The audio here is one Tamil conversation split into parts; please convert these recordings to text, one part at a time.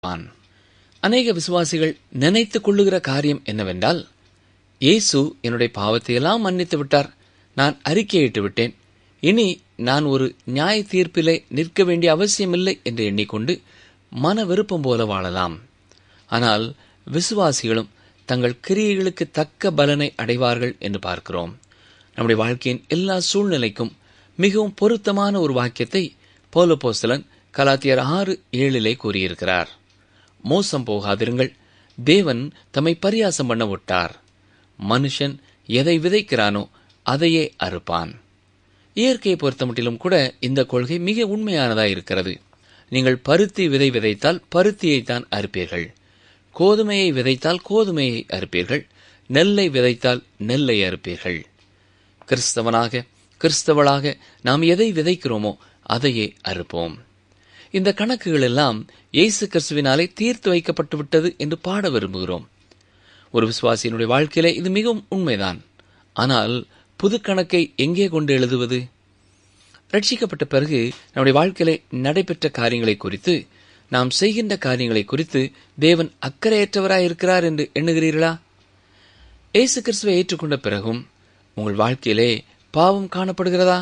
ஆன் அநேக விசுவாசிகள் நினைத்துக் கொள்ளுகிற காரியம் என்னவென்றால் இயேசு என்னுடைய பாவத்தையெல்லாம் மன்னித்து விட்டார் நான் அறிக்கையிட்டு விட்டேன் இனி நான் ஒரு நியாய தீர்ப்பிலே நிற்க வேண்டிய அவசியமில்லை என்று எண்ணிக்கொண்டு மன விருப்பம் போல வாழலாம் ஆனால் விசுவாசிகளும் தங்கள் கிரியைகளுக்கு தக்க பலனை அடைவார்கள் என்று பார்க்கிறோம் நம்முடைய வாழ்க்கையின் எல்லா சூழ்நிலைக்கும் மிகவும் பொருத்தமான ஒரு வாக்கியத்தை போலபோஸ்தலன் கலாத்தியர் ஆறு ஏழிலே கூறியிருக்கிறார் மோசம் போகாதிருங்கள் தேவன் தம்மை பரியாசம் பண்ண விட்டார் மனுஷன் எதை விதைக்கிறானோ அதையே அறுப்பான் இயற்கையை பொறுத்தமட்டிலும் கூட இந்த கொள்கை மிக உண்மையானதாக இருக்கிறது நீங்கள் பருத்தி விதை விதைத்தால் பருத்தியைத்தான் அறுப்பீர்கள் கோதுமையை விதைத்தால் கோதுமையை அறுப்பீர்கள் நெல்லை விதைத்தால் நெல்லை அறுப்பீர்கள் கிறிஸ்தவனாக கிறிஸ்தவளாக நாம் எதை விதைக்கிறோமோ அதையே அறுப்போம் இந்த கணக்குகள் எல்லாம் இயேசு கிறிஸ்துவினாலே தீர்த்து வைக்கப்பட்டு விட்டது என்று பாட விரும்புகிறோம் ஒரு விசுவாசியினுடைய வாழ்க்கையிலே இது மிகவும் உண்மைதான் ஆனால் புது கணக்கை எங்கே கொண்டு எழுதுவது ரட்சிக்கப்பட்ட பிறகு நம்முடைய வாழ்க்கையிலே நடைபெற்ற காரியங்களை குறித்து நாம் செய்கின்ற காரியங்களை குறித்து தேவன் அக்கறையற்றவராய் இருக்கிறார் என்று எண்ணுகிறீர்களா இயேசு கிறிஸ்துவை ஏற்றுக்கொண்ட பிறகும் உங்கள் வாழ்க்கையிலே பாவம் காணப்படுகிறதா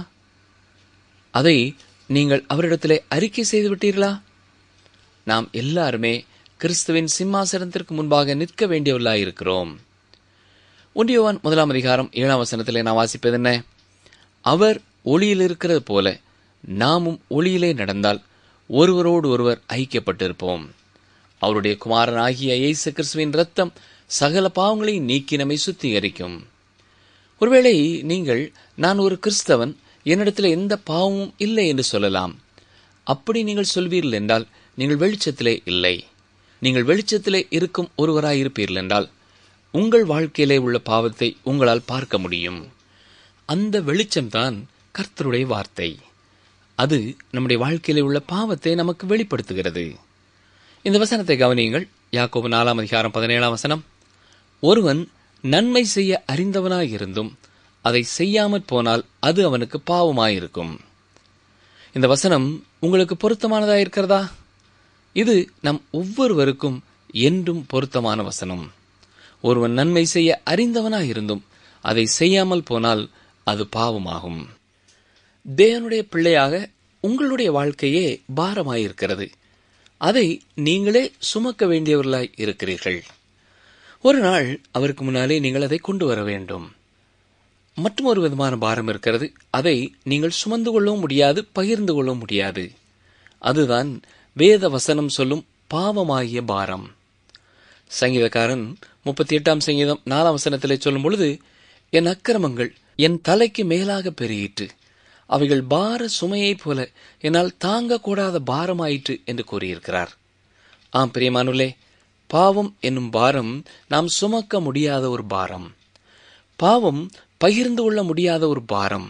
அதை நீங்கள் அவரிடத்திலே அறிக்கை செய்து விட்டீர்களா நாம் எல்லாருமே கிறிஸ்துவின் சிம்மாசனத்திற்கு முன்பாக நிற்க வேண்டியவர்களாயிருக்கிறோம் ஒன்றியவான் முதலாம் அதிகாரம் ஏழாம் வசனத்திலே நான் வாசிப்பது என்ன அவர் ஒளியில் இருக்கிறது போல நாமும் ஒளியிலே நடந்தால் ஒருவரோடு ஒருவர் ஐக்கியப்பட்டிருப்போம் அவருடைய குமாரன் ஆகிய இயேசு கிறிஸ்துவின் ரத்தம் சகல பாவங்களையும் நீக்கி நம்மை சுத்திகரிக்கும் ஒருவேளை நீங்கள் நான் ஒரு கிறிஸ்தவன் என்னிடத்தில் எந்த பாவமும் இல்லை என்று சொல்லலாம் அப்படி நீங்கள் சொல்வீர்கள் என்றால் நீங்கள் வெளிச்சத்திலே இல்லை நீங்கள் வெளிச்சத்திலே இருக்கும் ஒருவராயிருப்பீர்கள் என்றால் உங்கள் வாழ்க்கையிலே உள்ள பாவத்தை உங்களால் பார்க்க முடியும் அந்த வெளிச்சம்தான் கர்த்தருடைய வார்த்தை அது நம்முடைய வாழ்க்கையிலே உள்ள பாவத்தை நமக்கு வெளிப்படுத்துகிறது இந்த வசனத்தை கவனியுங்கள் யாக்கோபு நாலாம் அதிகாரம் பதினேழாம் வசனம் ஒருவன் நன்மை செய்ய அறிந்தவனாயிருந்தும் அதை செய்யாமற் போனால் அது அவனுக்கு பாவமாயிருக்கும் இந்த வசனம் உங்களுக்கு பொருத்தமானதா இருக்கிறதா இது நம் ஒவ்வொருவருக்கும் என்றும் பொருத்தமான வசனம் ஒருவன் நன்மை செய்ய அறிந்தவனாயிருந்தும் அதை செய்யாமல் போனால் அது பாவமாகும் தேவனுடைய பிள்ளையாக உங்களுடைய வாழ்க்கையே பாரமாயிருக்கிறது அதை நீங்களே சுமக்க வேண்டியவர்களாய் இருக்கிறீர்கள் ஒரு நாள் அவருக்கு முன்னாலே நீங்கள் அதை கொண்டு வர வேண்டும் மற்றும் ஒரு விதமான பாரம் இருக்கிறது அதை நீங்கள் சுமந்து கொள்ளவும் முடியாது பகிர்ந்து கொள்ளவும் முடியாது அதுதான் வேத வசனம் சொல்லும் பாவமாகிய பாரம் சங்கீதக்காரன் முப்பத்தி எட்டாம் சங்கீதம் நாலாம் வசனத்திலே சொல்லும் பொழுது என் அக்கிரமங்கள் என் தலைக்கு மேலாக பெருகிற்று அவைகள் பார சுமையைப் போல என்னால் தாங்கக்கூடாத பாரமாயிற்று என்று கூறியிருக்கிறார் ஆம் பிரியமானுள்ளே பாவம் என்னும் பாரம் நாம் சுமக்க முடியாத ஒரு பாரம் பாவம் பகிர்ந்து கொள்ள முடியாத ஒரு பாரம்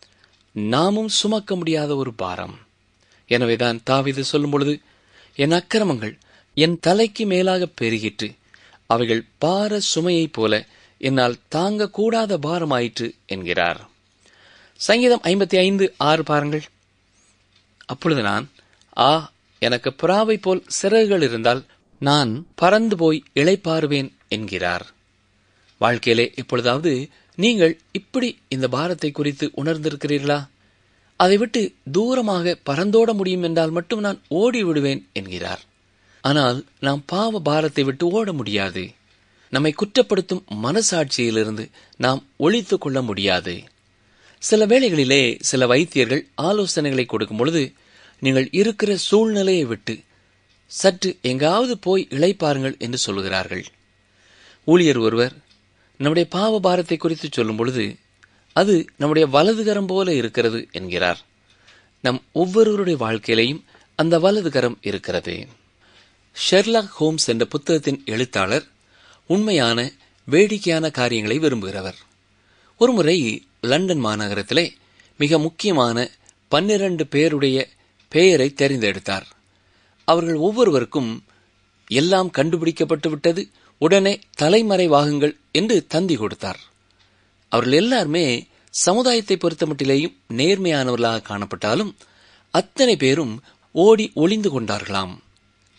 நாமும் சுமக்க முடியாத ஒரு பாரம் எனவேதான் தாவிது சொல்லும் பொழுது என் அக்கிரமங்கள் என் தலைக்கு மேலாக பெருகிற்று அவைகள் பார சுமையைப் போல என்னால் தாங்கக்கூடாத பாரமாயிற்று என்கிறார் சங்கீதம் ஐம்பத்தி ஐந்து ஆறு பாருங்கள் அப்பொழுது நான் ஆ எனக்கு புறாவை போல் சிறகுகள் இருந்தால் நான் பறந்து போய் இளைப்பாறுவேன் என்கிறார் வாழ்க்கையிலே இப்பொழுதாவது நீங்கள் இப்படி இந்த பாரத்தை குறித்து உணர்ந்திருக்கிறீர்களா அதை விட்டு தூரமாக பறந்தோட முடியும் என்றால் மட்டும் நான் ஓடி விடுவேன் என்கிறார் ஆனால் நாம் பாவ பாரத்தை விட்டு ஓட முடியாது நம்மை குற்றப்படுத்தும் மனசாட்சியிலிருந்து நாம் ஒழித்து கொள்ள முடியாது சில வேளைகளிலே சில வைத்தியர்கள் ஆலோசனைகளை கொடுக்கும் பொழுது நீங்கள் இருக்கிற சூழ்நிலையை விட்டு சற்று எங்காவது போய் இளைப்பாருங்கள் என்று சொல்கிறார்கள் ஊழியர் ஒருவர் நம்முடைய பாவ பாரத்தை குறித்து சொல்லும் பொழுது அது நம்முடைய வலதுகரம் போல இருக்கிறது என்கிறார் நம் ஒவ்வொருவருடைய வாழ்க்கையிலையும் அந்த வலதுகரம் இருக்கிறது ஷெர்லாக் ஹோம்ஸ் என்ற புத்தகத்தின் எழுத்தாளர் உண்மையான வேடிக்கையான காரியங்களை விரும்புகிறவர் ஒருமுறை லண்டன் மாநகரத்திலே மிக முக்கியமான பன்னிரண்டு பேருடைய பெயரை தெரிந்தெடுத்தார் அவர்கள் ஒவ்வொருவருக்கும் எல்லாம் கண்டுபிடிக்கப்பட்டு விட்டது உடனே தலைமறைவாகுங்கள் என்று தந்தி கொடுத்தார் அவர்கள் எல்லாருமே சமுதாயத்தை பொறுத்தமட்டிலேயும் நேர்மையானவர்களாக காணப்பட்டாலும் அத்தனை பேரும் ஓடி ஒளிந்து கொண்டார்களாம்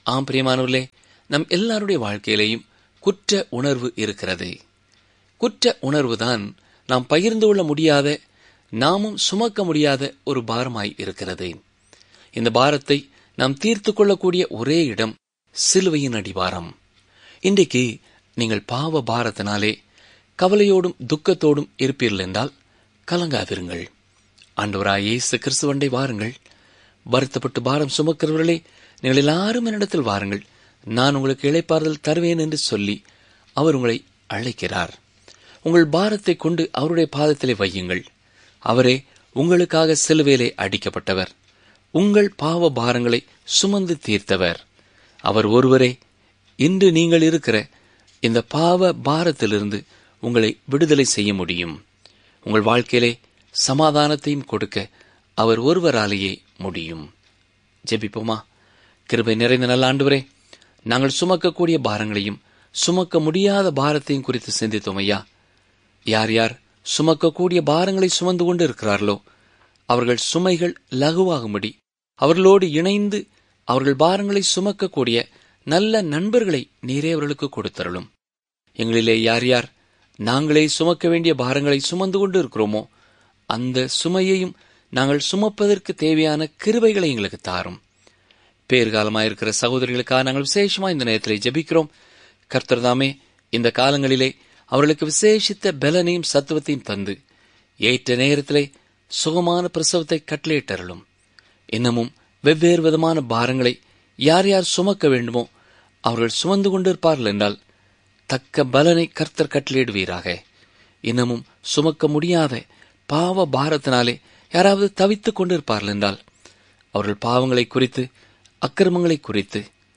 ஆம் பிரியமானவர்களே நம் எல்லாருடைய வாழ்க்கையிலேயும் குற்ற உணர்வு இருக்கிறது குற்ற உணர்வுதான் நாம் பகிர்ந்து கொள்ள முடியாத நாமும் சுமக்க முடியாத ஒரு பாரமாய் இருக்கிறது இந்த பாரத்தை நாம் தீர்த்து கொள்ளக்கூடிய ஒரே இடம் சிலுவையின் அடிவாரம் இன்றைக்கு நீங்கள் பாவ பாரத்தினாலே கவலையோடும் துக்கத்தோடும் இருப்பீர்கள் என்றால் கலங்காதிருங்கள் ஆண்டவராய் இயேசு கிறிஸ்துவண்டை வாருங்கள் வருத்தப்பட்டு பாரம் சுமக்கிறவர்களே நீங்கள் எல்லாரும் என்னிடத்தில் வாருங்கள் நான் உங்களுக்கு இளைப்பாறுதல் தருவேன் என்று சொல்லி அவர் உங்களை அழைக்கிறார் உங்கள் பாரத்தை கொண்டு அவருடைய பாதத்திலே வையுங்கள் அவரே உங்களுக்காக சிலுவையிலே அடிக்கப்பட்டவர் உங்கள் பாவ பாரங்களை சுமந்து தீர்த்தவர் அவர் ஒருவரே இன்று நீங்கள் இருக்கிற இந்த பாவ பாரத்திலிருந்து உங்களை விடுதலை செய்ய முடியும் உங்கள் வாழ்க்கையிலே சமாதானத்தையும் கொடுக்க அவர் ஒருவராலேயே முடியும் ஜெபிப்போமா கிருபை நிறைந்த நல்ல ஆண்டவரே நாங்கள் சுமக்கக்கூடிய பாரங்களையும் சுமக்க முடியாத பாரத்தையும் குறித்து சிந்தித்தோம் ஐயா யார் யார் சுமக்கக்கூடிய பாரங்களை சுமந்து கொண்டு இருக்கிறார்களோ அவர்கள் சுமைகள் லகுவாகும்படி அவர்களோடு இணைந்து அவர்கள் பாரங்களை சுமக்கக்கூடிய நல்ல நண்பர்களை நீரே அவர்களுக்கு கொடுத்தருளும் எங்களிலே யார் யார் நாங்களே சுமக்க வேண்டிய பாரங்களை சுமந்து கொண்டு இருக்கிறோமோ அந்த சுமையையும் நாங்கள் சுமப்பதற்கு தேவையான கிருபைகளை எங்களுக்கு தாரும் பேர்காலமாயிருக்கிற சகோதரிகளுக்காக நாங்கள் விசேஷமா இந்த நேரத்தில் ஜெபிக்கிறோம் கர்த்தர் தாமே இந்த காலங்களிலே அவர்களுக்கு விசேஷித்த பலனையும் சத்துவத்தையும் தந்து ஏற்ற நேரத்திலே சுகமான பிரசவத்தை கட்டளையிட்டருளும் இன்னமும் வெவ்வேறு விதமான பாரங்களை யார் யார் சுமக்க வேண்டுமோ அவர்கள் சுமந்து கொண்டிருப்பார்கள் என்றால் தக்க பலனை கர்த்தர் கட்டளையிடுவீராக இன்னமும் சுமக்க முடியாத பாவ பாரத்தினாலே யாராவது தவித்துக் கொண்டிருப்பார்கள் என்றால் அவர்கள் பாவங்களை குறித்து அக்கிரமங்களை குறித்து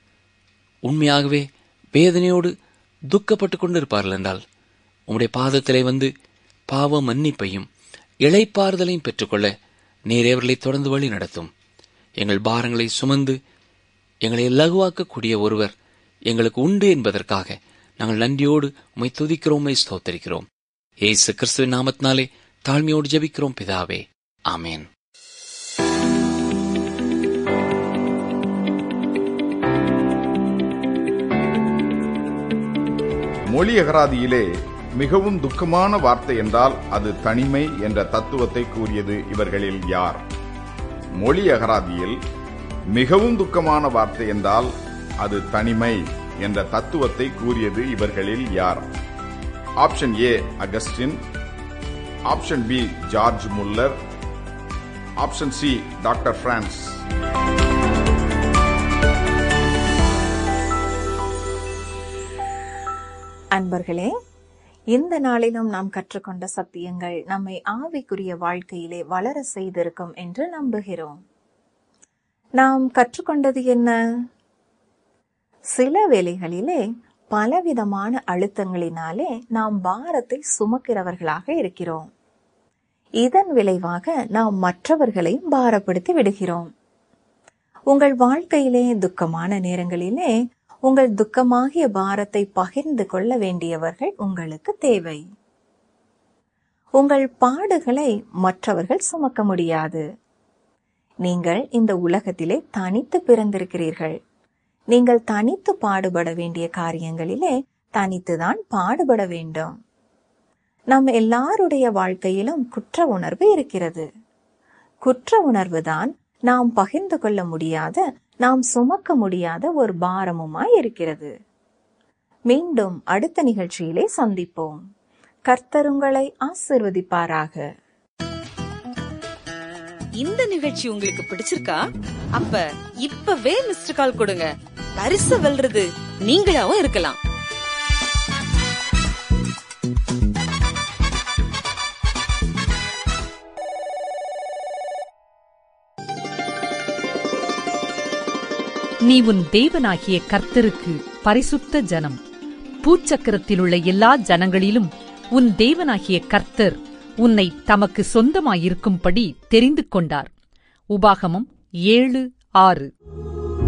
உண்மையாகவே வேதனையோடு துக்கப்பட்டுக் கொண்டிருப்பார்கள் என்றால் உம்முடைய பாதத்திலே வந்து பாவ மன்னிப்பையும் இளைப்பாறுதலையும் பெற்றுக்கொள்ள நீரே அவர்களை தொடர்ந்து வழி நடத்தும் எங்கள் பாரங்களை சுமந்து எங்களை லகுவாக்கக்கூடிய ஒருவர் எங்களுக்கு உண்டு என்பதற்காக நாங்கள் நன்றியோடு உம்மை துதிக்கிறோம் உம்மை ஸ்தோத்தரிக்கிறோம் ஏசு கிறிஸ்துவின் நாமத்தினாலே தாழ்மையோடு ஜெபிக்கிறோம் பிதாவே ஆமேன் மொழி அகராதியிலே மிகவும் துக்கமான வார்த்தை என்றால் அது தனிமை என்ற தத்துவத்தை கூறியது இவர்களில் யார் மொழி அகராதியில் மிகவும் துக்கமான வார்த்தை என்றால் அது தனிமை என்ற தத்துவத்தை கூறியது இவர்களில் யார் option A Augustine option B George Muller option C doctor Franz அன்பர்களே இந்த நாளிலும் நாம் கற்றுக்கொண்ட சத்தியங்கள் நம்மை ஆவிக்குரிய வாழ்க்கையிலே வளர செய்திருக்கும் என்று நம்புகிறோம் நாம் கற்றுக்கொண்டது என்ன சில வேளைகளிலே பலவிதமான அழுத்தங்களினாலே நாம் பாரத்தை சுமக்கிறவர்களாக இருக்கிறோம் இதன் விளைவாக நாம் மற்றவர்களை பாரப்படுத்தி விடுகிறோம் உங்கள் வாழ்க்கையிலே துக்கமான நேரங்களிலே உங்கள் துக்கமாகிய பாரத்தை பகிர்ந்து கொள்ள வேண்டியவர்கள் உங்களுக்கு தேவை உங்கள் பாடுகளை மற்றவர்கள் சுமக்க முடியாது நீங்கள் இந்த உலகத்திலே தனித்து பிறந்திருக்கிறீர்கள் நீங்கள் தனித்து பாடுபட வேண்டிய காரியங்களிலே தனித்துதான் பாடுபட வேண்டும் நம் எல்லாருடைய வாழ்க்கையிலும் குற்ற உணர்வு இருக்கிறது குற்ற உணர்வுதான் நாம் பகிர்ந்து கொள்ள முடியாத நாம் சுமக்க முடியாத ஒரு பாரமுமாய் இருக்கிறது மீண்டும் அடுத்த நிகழ்ச்சியிலே சந்திப்போம் கர்த்தர் உங்களை ஆசிர்வதிப்பாராக இந்த நிகழ்ச்சி உங்களுக்கு பிடிச்சிருக்கா அப்ப இப்பவே மிஸ்டர் கால் கொடுங்க பரிசு வெல்றது நீங்களாவும் இருக்கலாம் நீ உன் தேவனாகிய கர்த்தருக்கு பரிசுத்த ஜனம் பூச்சக்கரத்தில் உள்ள எல்லா ஜனங்களிலும் உன் தேவனாகிய கர்த்தர் உன்னை தமக்கு சொந்தமாயிருக்கும்படி தெரிந்து கொண்டார் உபாகமம் ஏழு ஆறு